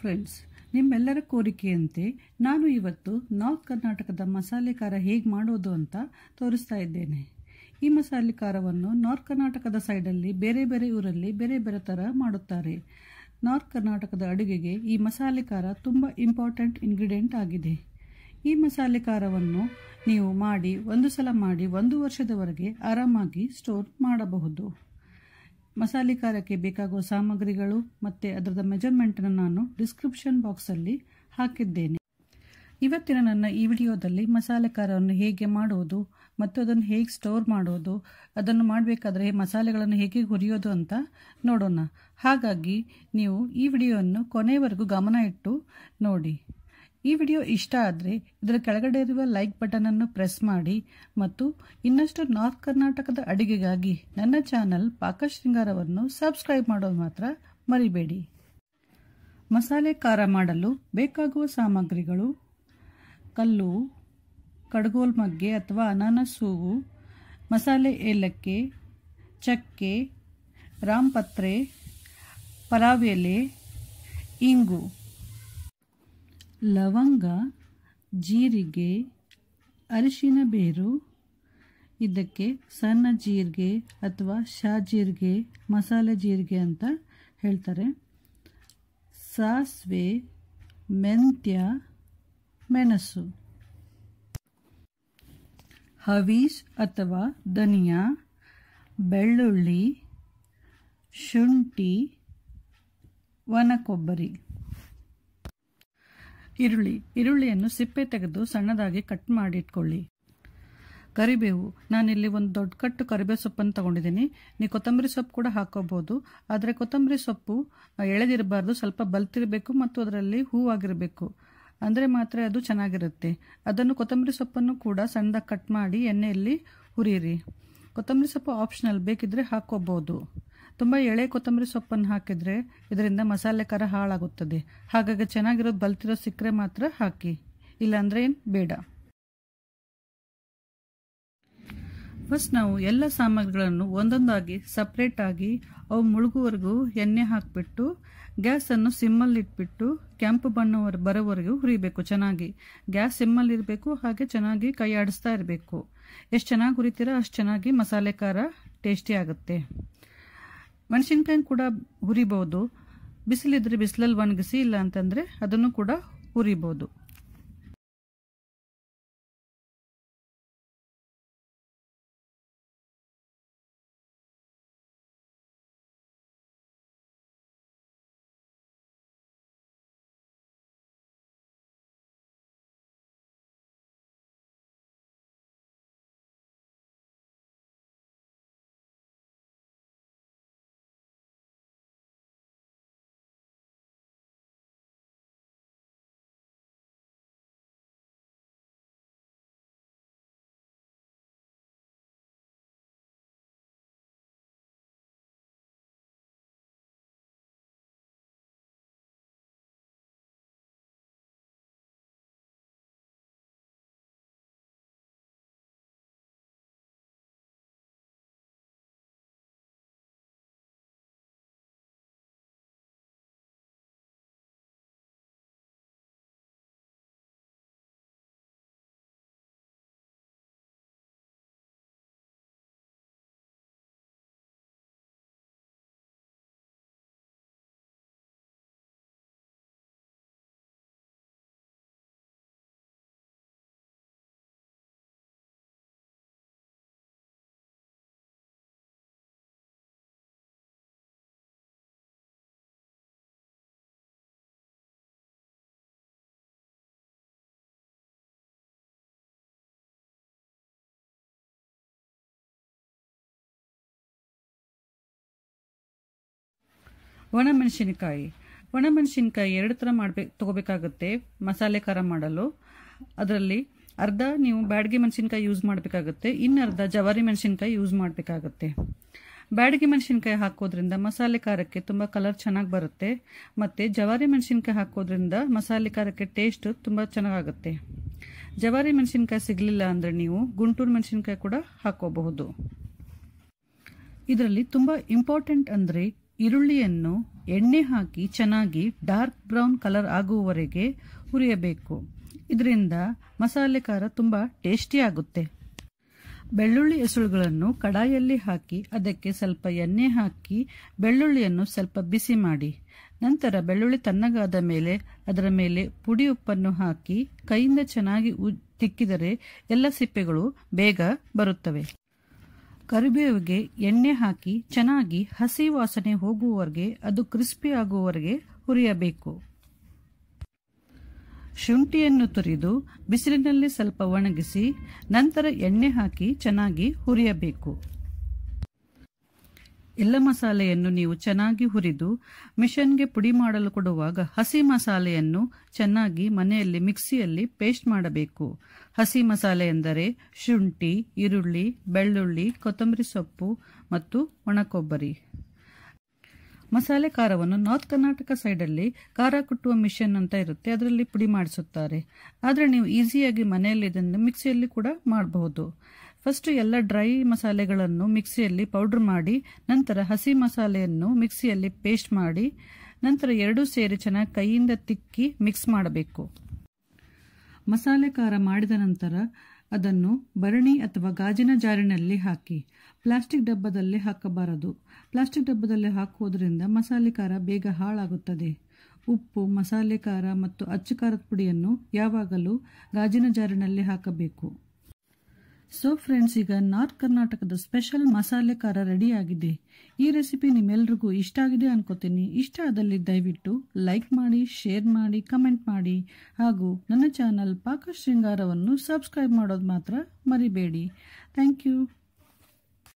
friends ನಿಮ್ಮೆಲ್ಲರ ಕೋರಿಕೆಯಂತೆ ನಾನು ಇವತ್ತು ನಾರ್ತ್ ಕರ್ನಾಟಕದ ಮಸಾಲೆ ಖಾರ ಹೇಗೆ ಮಾಡೋದು ಅಂತ ತೋರಿಸ್ತಾ ಇದ್ದೇನೆ ಈ ಮಸಾಲೆ ಖಾರವನ್ನು ನಾರ್ತ್ ಕರ್ನಾಟಕದ ಸೈಡಲ್ಲಿ ಬೇರೆ ಬೇರೆ ಊರಲ್ಲಿ ಬೇರೆ ಬೇರೆ ಥರ ಮಾಡುತ್ತಾರೆ ನಾರ್ತ್ ಕರ್ನಾಟಕದ ಅಡುಗೆಗೆ ಈ ಮಸಾಲೆ ಖಾರ ತುಂಬ ಇಂಪಾರ್ಟೆಂಟ್ ಇಂಗ್ರೀಡಿಯೆಂಟ್ ಆಗಿದೆ ಈ ಮಸಾಲೆ ಖಾರವನ್ನು ನೀವು ಮಾಡಿ ಒಂದು ಸಲ ಮಾಡಿ ಒಂದು ವರ್ಷದವರೆಗೆ ಆರಾಮಾಗಿ ಸ್ಟೋರ್ ಮಾಡಬಹುದು ಮಸಾಲೆ ಖಾರಕ್ಕೆ ಬೇಕಾಗುವ ಸಾಮಗ್ರಿಗಳು ಮತ್ತು ಅದರದ ಮೆಜರ್ಮೆಂಟನ್ನು ನಾನು ಡಿಸ್ಕ್ರಿಪ್ಷನ್ ಬಾಕ್ಸಲ್ಲಿ ಹಾಕಿದ್ದೇನೆ ಇವತ್ತಿನ ನನ್ನ ಈ ವಿಡಿಯೋದಲ್ಲಿ ಮಸಾಲೆ ಖಾರವನ್ನು ಹೇಗೆ ಮಾಡುವುದು ಮತ್ತು ಅದನ್ನು ಹೇಗೆ ಸ್ಟೋರ್ ಮಾಡೋದು ಅದನ್ನು ಮಾಡಬೇಕಾದ್ರೆ ಮಸಾಲೆಗಳನ್ನು ಹೇಗೆ ಹುರಿಯೋದು ಅಂತ ನೋಡೋಣ ಹಾಗಾಗಿ ನೀವು ಈ ವಿಡಿಯೋವನ್ನು ಕೊನೆಯವರೆಗೂ ಗಮನ ಇಟ್ಟು ನೋಡಿ ಈ ವಿಡಿಯೋ ಇಷ್ಟ ಆದರೆ ಇದರ ಕೆಳಗಡೆ ಇರುವ ಲೈಕ್ ಬಟನನ್ನು ಪ್ರೆಸ್ ಮಾಡಿ ಮತ್ತು ಇನ್ನಷ್ಟು ನಾರ್ತ್ ಕರ್ನಾಟಕದ ಅಡಿಗೆಗಾಗಿ ನನ್ನ ಚಾನಲ್ ಪಾಕಶೃಂಗಾರವನ್ನು ಸಬ್ಸ್ಕ್ರೈಬ್ ಮಾಡೋದು ಮಾತ್ರ ಮರಿಬೇಡಿ ಮಸಾಲೆ ಖಾರ ಮಾಡಲು ಬೇಕಾಗುವ ಸಾಮಗ್ರಿಗಳು ಕಲ್ಲು ಕಡಗೋಲ್ ಮಗ್ಗೆ ಅಥವಾ ಅನಾನಸ್ ಹೂವು ಮಸಾಲೆ ಏಲಕ್ಕಿ ಚಕ್ಕೆ ರಾಮಪತ್ರೆ ಪಲಾವ್ ಎಲೆ ಇಂಗು ಲವಂಗ ಜೀರಿಗೆ ಅರಿಶಿನ ಬೇರು ಇದಕ್ಕೆ ಸಣ್ಣ ಜೀರಿಗೆ ಅಥವಾ ಶಾ ಜೀರಿಗೆ ಮಸಾಲೆ ಜೀರಿಗೆ ಅಂತ ಹೇಳ್ತಾರೆ ಸಾಸಿವೆ ಮೆಂತ್ಯ ಮೆಣಸು ಹವೀಸ್ ಅಥವಾ ಧನಿಯಾ ಬೆಳ್ಳುಳ್ಳಿ ಶುಂಠಿ ಒಣ ಕೊಬ್ಬರಿ ಈರುಳ್ಳಿ ಈರುಳ್ಳಿಯನ್ನು ಸಿಪ್ಪೆ ತೆಗೆದು ಸಣ್ಣದಾಗಿ ಕಟ್ ಮಾಡಿ ಇಟ್ಕೊಳ್ಳಿ ಕರಿಬೇವು ನಾನಿಲ್ಲಿ ಒಂದು ದೊಡ್ಡ ಕಟ್ಟು ಕರಿಬೇವು ಸೊಪ್ಪನ್ನು ತಗೊಂಡಿದ್ದೀನಿ ನೀವು ಕೊತ್ತಂಬರಿ ಸೊಪ್ಪು ಕೂಡ ಹಾಕೋಬಹುದು ಆದರೆ ಕೊತ್ತಂಬರಿ ಸೊಪ್ಪು ಎಳೆದಿರಬಾರ್ದು ಸ್ವಲ್ಪ ಬಲ್ತಿರಬೇಕು ಮತ್ತು ಅದರಲ್ಲಿ ಹೂವಾಗಿರಬೇಕು ಅಂದರೆ ಮಾತ್ರ ಅದು ಚೆನ್ನಾಗಿರುತ್ತೆ ಅದನ್ನು ಕೊತ್ತಂಬರಿ ಸೊಪ್ಪನ್ನು ಕೂಡ ಸಣ್ಣದಾಗಿ ಕಟ್ ಮಾಡಿ ಎಣ್ಣೆಯಲ್ಲಿ ಹುರಿಯಿರಿ ಕೊತ್ತಂಬರಿ ಸೊಪ್ಪು ಆಪ್ಷನಲ್ ಬೇಕಿದ್ರೆ ಹಾಕೋಬಹುದು ತುಂಬ ಎಳೆ ಕೊತ್ತಂಬರಿ ಸೊಪ್ಪನ್ನು ಹಾಕಿದರೆ ಇದರಿಂದ ಮಸಾಲೆ ಖಾರ ಹಾಳಾಗುತ್ತದೆ ಹಾಗಾಗಿ ಚೆನ್ನಾಗಿರೋದು ಬಲ್ತಿರೋ ಸಿಕ್ಕರೆ ಮಾತ್ರ ಹಾಕಿ ಇಲ್ಲಾಂದರೆ ಏನು ಬೇಡ ಫಸ್ಟ್ ನಾವು ಎಲ್ಲ ಸಾಮಗ್ರಿಗಳನ್ನು ಒಂದೊಂದಾಗಿ ಸಪ್ರೇಟ್ ಆಗಿ ಅವು ಮುಳುಗುವವರೆಗೂ ಎಣ್ಣೆ ಹಾಕಿಬಿಟ್ಟು ಗ್ಯಾಸನ್ನು ಸಿಮ್ಮಲ್ಲಿ ಇಟ್ಬಿಟ್ಟು ಕೆಂಪು ಬಣ್ಣ ಬರೋವರೆಗೂ ಹುರಿಬೇಕು ಚೆನ್ನಾಗಿ ಗ್ಯಾಸ್ ಸಿಮ್ಮಲ್ಲಿ ಇರಬೇಕು ಹಾಗೆ ಚೆನ್ನಾಗಿ ಕೈ ಆಡಿಸ್ತಾ ಇರಬೇಕು ಎಷ್ಟು ಚೆನ್ನಾಗಿ ಹುರಿತೀರೋ ಅಷ್ಟು ಚೆನ್ನಾಗಿ ಮಸಾಲೆ ಖಾರ ಟೇಸ್ಟಿ ಆಗುತ್ತೆ ಮೆಣಸಿನ್ಕಾಯಿ ಕೂಡ ಹುರಿಬೋದು ಬಿಸಿಲಿದ್ರೆ ಬಿಸಿಲಲ್ಲಿ ಒಣಗಿಸಿ ಇಲ್ಲ ಅಂತಂದರೆ ಅದನ್ನು ಕೂಡ ಹುರಿಬೋದು ಒಣಮೆಣಸಿನಕಾಯಿ ಒಣಮೆಣಸಿನಕಾಯಿ ಎರಡು ಥರ ಮಾಡಬೇಕು ತೊಗೋಬೇಕಾಗುತ್ತೆ ಮಸಾಲೆ ಖಾರ ಮಾಡಲು ಅದರಲ್ಲಿ ಅರ್ಧ ನೀವು ಬ್ಯಾಡಗಿ ಮೆಣಸಿನ್ಕಾಯಿ ಯೂಸ್ ಮಾಡಬೇಕಾಗುತ್ತೆ ಇನ್ನರ್ಧ ಜವಾರಿ ಮೆಣಸಿನ್ಕಾಯಿ ಯೂಸ್ ಮಾಡಬೇಕಾಗುತ್ತೆ ಬ್ಯಾಡಗಿ ಮೆಣಸಿನ್ಕಾಯಿ ಹಾಕೋದ್ರಿಂದ ಮಸಾಲೆ ಖಾರಕ್ಕೆ ತುಂಬ ಕಲರ್ ಚೆನ್ನಾಗಿ ಬರುತ್ತೆ ಮತ್ತು ಜವಾರಿ ಮೆಣಸಿನ್ಕಾಯಿ ಹಾಕೋದ್ರಿಂದ ಮಸಾಲೆ ಖಾರಕ್ಕೆ ಟೇಸ್ಟ್ ತುಂಬ ಚೆನ್ನಾಗಾಗುತ್ತೆ ಜವಾರಿ ಮೆಣಸಿನ್ಕಾಯಿ ಸಿಗಲಿಲ್ಲ ಅಂದರೆ ನೀವು ಗುಂಟೂರು ಮೆಣಸಿನ್ಕಾಯಿ ಕೂಡ ಹಾಕೋಬಹುದು ಇದರಲ್ಲಿ ತುಂಬ ಇಂಪಾರ್ಟೆಂಟ್ ಅಂದರೆ ಈರುಳ್ಳಿಯನ್ನು ಎಣ್ಣೆ ಹಾಕಿ ಚೆನ್ನಾಗಿ ಡಾರ್ಕ್ ಬ್ರೌನ್ ಕಲರ್ ಆಗುವವರೆಗೆ ಹುರಿಯಬೇಕು ಇದರಿಂದ ಮಸಾಲೆ ಖಾರ ತುಂಬ ಟೇಸ್ಟಿ ಆಗುತ್ತೆ ಬೆಳ್ಳುಳ್ಳಿ ಎಸುಳುಗಳನ್ನು ಕಡಾಯಲ್ಲಿ ಹಾಕಿ ಅದಕ್ಕೆ ಸ್ವಲ್ಪ ಎಣ್ಣೆ ಹಾಕಿ ಬೆಳ್ಳುಳ್ಳಿಯನ್ನು ಸ್ವಲ್ಪ ಬಿಸಿ ಮಾಡಿ ನಂತರ ಬೆಳ್ಳುಳ್ಳಿ ತಣ್ಣಗಾದ ಮೇಲೆ ಅದರ ಮೇಲೆ ಪುಡಿ ಉಪ್ಪನ್ನು ಹಾಕಿ ಕೈಯಿಂದ ಚೆನ್ನಾಗಿ ಉ- ತಿಕ್ಕಿದರೆ ಎಲ್ಲ ಸಿಪ್ಪೆಗಳು ಬೇಗ ಬರುತ್ತವೆ ಕರಿಬೇವಿಗೆ ಎಣ್ಣೆ ಹಾಕಿ ಚೆನ್ನಾಗಿ ಹಸಿ ವಾಸನೆ ಹೋಗುವವರೆಗೆ ಅದು ಕ್ರಿಸ್ಪಿ ಆಗುವವರೆಗೆ ಹುರಿಯಬೇಕು ಶುಂಠಿಯನ್ನು ತುರಿದು ಬಿಸಿಲಿನಲ್ಲಿ ಸ್ವಲ್ಪ ಒಣಗಿಸಿ ನಂತರ ಎಣ್ಣೆ ಹಾಕಿ ಚೆನ್ನಾಗಿ ಹುರಿಯಬೇಕು ಎಲ್ಲ ಮಸಾಲೆಯನ್ನು ನೀವು ಚೆನ್ನಾಗಿ ಹುರಿದು ಮಿಷನ್ಗೆ ಪುಡಿ ಮಾಡಲು ಕೊಡುವಾಗ ಹಸಿ ಮಸಾಲೆಯನ್ನು ಚೆನ್ನಾಗಿ ಮನೆಯಲ್ಲಿ ಮಿಕ್ಸಿಯಲ್ಲಿ ಪೇಸ್ಟ್ ಮಾಡಬೇಕು ಹಸಿ ಮಸಾಲೆ ಎಂದರೆ ಶುಂಠಿ ಈರುಳ್ಳಿ ಬೆಳ್ಳುಳ್ಳಿ ಕೊತ್ತಂಬರಿ ಸೊಪ್ಪು ಮತ್ತು ಒಣಕೊಬ್ಬರಿ ಮಸಾಲೆ ಖಾರವನ್ನು ನಾರ್ತ್ ಕರ್ನಾಟಕ ಸೈಡಲ್ಲಿ ಖಾರ ಕುಟ್ಟುವ ಮಿಷನ್ ಅಂತ ಇರುತ್ತೆ ಅದರಲ್ಲಿ ಪುಡಿ ಮಾಡಿಸುತ್ತಾರೆ ಆದರೆ ನೀವು ಈಸಿಯಾಗಿ ಮನೆಯಲ್ಲಿ ಇದನ್ನು ಮಿಕ್ಸಿಯಲ್ಲಿ ಕೂಡ ಮಾಡಬಹುದು ಫಸ್ಟ್ ಎಲ್ಲ ಡ್ರೈ ಮಸಾಲೆಗಳನ್ನು ಮಿಕ್ಸಿಯಲ್ಲಿ ಪೌಡರ್ ಮಾಡಿ ನಂತರ ಹಸಿ ಮಸಾಲೆಯನ್ನು ಮಿಕ್ಸಿಯಲ್ಲಿ ಪೇಸ್ಟ್ ಮಾಡಿ ನಂತರ ಎರಡೂ ಸೇರಿ ಚೆನ್ನಾಗಿ ಕೈಯಿಂದ ತಿಕ್ಕಿ ಮಿಕ್ಸ್ ಮಾಡಬೇಕು ಮಸಾಲೆ ಖಾರ ಮಾಡಿದ ನಂತರ ಅದನ್ನು ಭರಣಿ ಅಥವಾ ಗಾಜಿನ ಜಾರಿನಲ್ಲಿ ಹಾಕಿ ಪ್ಲಾಸ್ಟಿಕ್ ಡಬ್ಬದಲ್ಲಿ ಹಾಕಬಾರದು ಪ್ಲಾಸ್ಟಿಕ್ ಡಬ್ಬದಲ್ಲಿ ಹಾಕುವುದರಿಂದ ಮಸಾಲೆ ಖಾರ ಬೇಗ ಹಾಳಾಗುತ್ತದೆ ಉಪ್ಪು ಮಸಾಲೆ ಖಾರ ಮತ್ತು ಅಚ್ಚು ಖಾರದ ಪುಡಿಯನ್ನು ಯಾವಾಗಲೂ ಗಾಜಿನ ಜಾರಿನಲ್ಲಿ ಹಾಕಬೇಕು ಸೊ ಫ್ರೆಂಡ್ಸ್ ಈಗ ನಾರ್ತ್ ಕರ್ನಾಟಕದ ಸ್ಪೆಷಲ್ ಮಸಾಲೆ ಖಾರ ರೆಡಿ ಆಗಿದೆ ಈ ರೆಸಿಪಿ ನಿಮ್ಮೆಲ್ರಿಗೂ ಇಷ್ಟ ಆಗಿದೆ ಅನ್ಕೋತೀನಿ ಇಷ್ಟ ಆದಲ್ಲಿ ದಯವಿಟ್ಟು ಲೈಕ್ ಮಾಡಿ ಶೇರ್ ಮಾಡಿ ಕಮೆಂಟ್ ಮಾಡಿ ಹಾಗೂ ನನ್ನ ಚಾನಲ್ ಪಾಕ ಶೃಂಗಾರವನ್ನು ಸಬ್ಸ್ಕ್ರೈಬ್ ಮಾಡೋದು ಮಾತ್ರ ಮರಿಬೇಡಿ ಥ್ಯಾಂಕ್ ಯು